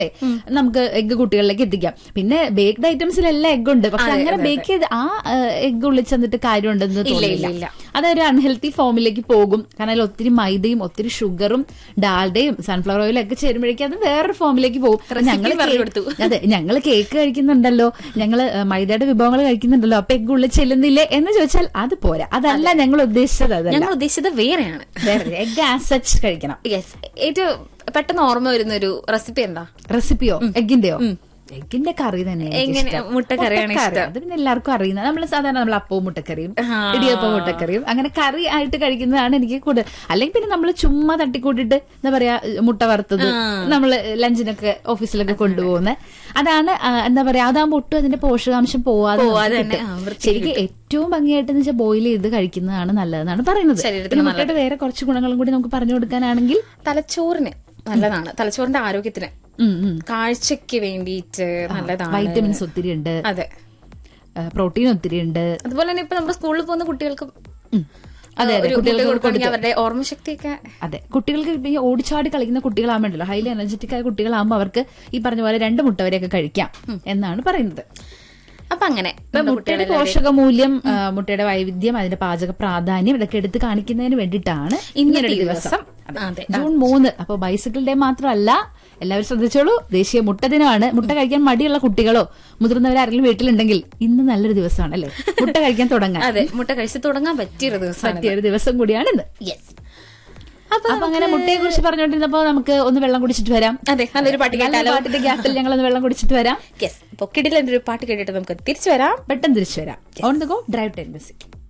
നമുക്ക് എഗ്ഗ് കുട്ടികളിലേക്ക് എത്തിക്കാം പിന്നെ ബേക്ക്ഡ് ഐറ്റംസിലെല്ലാം എഗ് ഉണ്ട് പക്ഷെ അങ്ങനെ ബേക്ക് ചെയ്ത് ആ എഗ്ഗ് ഉള്ളിൽ ചെന്നിട്ട് കാര്യമുണ്ടെന്ന് ഇല്ല, തോന്നില്ല ഇല്ല. അതൊരു അൺഹെൽത്തി ഫോമിലേക്ക് പോകും കാരണം അതിൽ ഒത്തിരി മൈദയും ഒത്തിരി ഷുഗറും ഡാൽഡയും സൺഫ്ലവർ ഓയിലും ഒക്കെ ചേരുമ്പോഴേക്കും അത് വേറൊരു ഫോമിലേക്ക് പോകും ഞങ്ങൾ പറഞ്ഞു കൊടുത്തു. അതെ ഞങ്ങൾ കേക്ക് കഴിക്കുന്നുണ്ടല്ലോ ഞങ്ങൾ മൈദയുടെ വിഭവങ്ങൾ കഴിക്കുന്നുണ്ടല്ലോ അപ്പൊ എഗ്ഗ് ഉള്ളിൽ ചെല്ലുന്നില്ലേ എന്ന് ചോദിച്ചാൽ അത് പോരാ അതല്ല ഞങ്ങൾ ഉദ്ദേശിച്ചത് അതല്ല ഞങ്ങൾ ഉദ്ദേശിച്ചത് വേറെയാണ് വേറെ എഗ് ആസ് സച്ച് കഴിക്കണം യെസ് ഏറ്റവും പെട്ടെന്ന് ഓർമ്മ വരുന്ന ഒരു റെസിപ്പി എന്താ റെസിപ്പിയോ എഗിന്റെയോ എഗിന്റെ കറി തന്നെ എങ്ങനെ? മുട്ടക്കറിയാണ് ഇഷ്ടം. അത് പിന്നെ എല്ലാവർക്കും അറിയുന്നത് നമ്മൾ സാധാരണ നമ്മൾ അപ്പവും മുട്ടക്കറിയും ഇടിയപ്പവും മുട്ടക്കറിയും അങ്ങനെ കറി ആയിട്ട് കഴിക്കുന്നതാണ് എനിക്ക് കൂടുതൽ അല്ലെങ്കിൽ പിന്നെ നമ്മൾ ചുമ്മാ തട്ടിക്കൂട്ടിട്ട് എന്താ പറയാ മുട്ട വറുത്തത് നമ്മൾ ലഞ്ചിനൊക്കെ ഓഫീസിലൊക്കെ കൊണ്ടുപോകുന്നത് അതാണ് ആ, എന്താ പറയാ അതാകുമ്പോൾ ഒട്ടും അതിന്റെ പോഷകാംശം പോവാതെ പോവാതെ നമുക്ക് തന്നെ, കിട്ടും. ആ, വൃത്തിക്ക് ശരിക്കും ഏറ്റവും ഭംഗിയായിട്ട് വെച്ചാൽ ബോയിൽ ചെയ്ത് കഴിക്കുന്നതാണ് നല്ലതെന്നാണ് പറയുന്നത് ശരീരത്തിന് പിന്നെ മുട്ടയുടെ വേറെ കുറച്ച് ഗുണങ്ങളും കൂടി നമുക്ക് പറഞ്ഞു കൊടുക്കാനാണെങ്കിൽ തലച്ചോറിന് നല്ലതാണ് തലച്ചോറിന്റെ ആരോഗ്യത്തിന് ഉം, ഉം. കാഴ്ചക്ക് വേണ്ടിയിട്ട് നല്ലതാണ് വൈറ്റമിൻസ് ഒത്തിരി ഉണ്ട് അതെ പ്രോട്ടീൻ ഒത്തിരി ഉണ്ട് അതുപോലെ തന്നെ ഇപ്പൊ നമ്മുടെ സ്കൂളിൽ പോകുന്ന കുട്ടികൾക്കും ഉം. അതെ അതെ ഒരു കുട്ടികൾക്ക് മുട്ട കൊടുക്കുകയാണെങ്കിൽ അവരുടെ ഓർമ്മശക്തിയൊക്കെ അതെ കുട്ടികൾക്ക് ഇപ്പൊ ഈ ഓടിച്ചാടി കളിക്കുന്ന കുട്ടികളാകുമ്പോഴല്ലോ ഹൈലി എനർജറ്റിക് ആയ കുട്ടികളാകുമ്പോൾ അവർക്ക് ഈ പറഞ്ഞ പോലെ രണ്ട് മുട്ട വരെയൊക്കെ കഴിക്കാം എന്നാണ് പറയുന്നത് അപ്പൊ അങ്ങനെ ഇപ്പൊ മുട്ടയുടെ പോഷക മൂല്യം ആ, മുട്ടയുടെ വൈവിധ്യം അതിന്റെ പാചക പ്രാധാന്യം ഇതൊക്കെ എടുത്ത് കാണിക്കുന്നതിന് വേണ്ടിയിട്ടാണ് ഇങ്ങനൊരു ദിവസം അതെ ജൂൺ മൂന്ന് അപ്പൊ ബൈസിക്കിൾ ഡേ മാത്രമല്ല എല്ലാവരും ശ്രദ്ധിച്ചോളൂ ദേശീയ മുട്ട ദിനമാണ് മുട്ട കഴിക്കാൻ മടിയുള്ള കുട്ടികളോ മുതിർന്നവരാരെങ്കിലും വീട്ടിലുണ്ടെങ്കിൽ ഇന്ന് നല്ലൊരു ദിവസമാണ് അല്ലേ മുട്ട കഴിക്കാൻ തുടങ്ങാൻ അതെ മുട്ട കഴിച്ച് തുടങ്ങാൻ പറ്റിയൊരു ദിവസമാണ് പറ്റിയ ഒരു ദിവസം കൂടിയാണ് ഇന്ന് യെസ് അപ്പൊ അപ്പൊ അങ്ങനെ മുട്ടയെ കുറിച്ച് പറഞ്ഞുകൊണ്ടിരുന്നപ്പോ നമുക്ക് ഒന്ന് വെള്ളം കുടിച്ചിട്ട് വരാം അതെ നല്ലൊരു പാട്ട് നല്ല കേട്ടാലോ പാട്ടിന്റെ ഗ്യാപ്പിൽ ഞങ്ങൾ ഒന്ന് വെള്ളം കുടിച്ചിട്ട് വരാം യെസ് പൊക്കിടിൽ ഒരു പാട്ട് കേട്ടിട്ട് നമുക്ക് തിരിച്ചു വരാം പെട്ടെന്ന് തിരിച്ചു വരാം on the go drive time music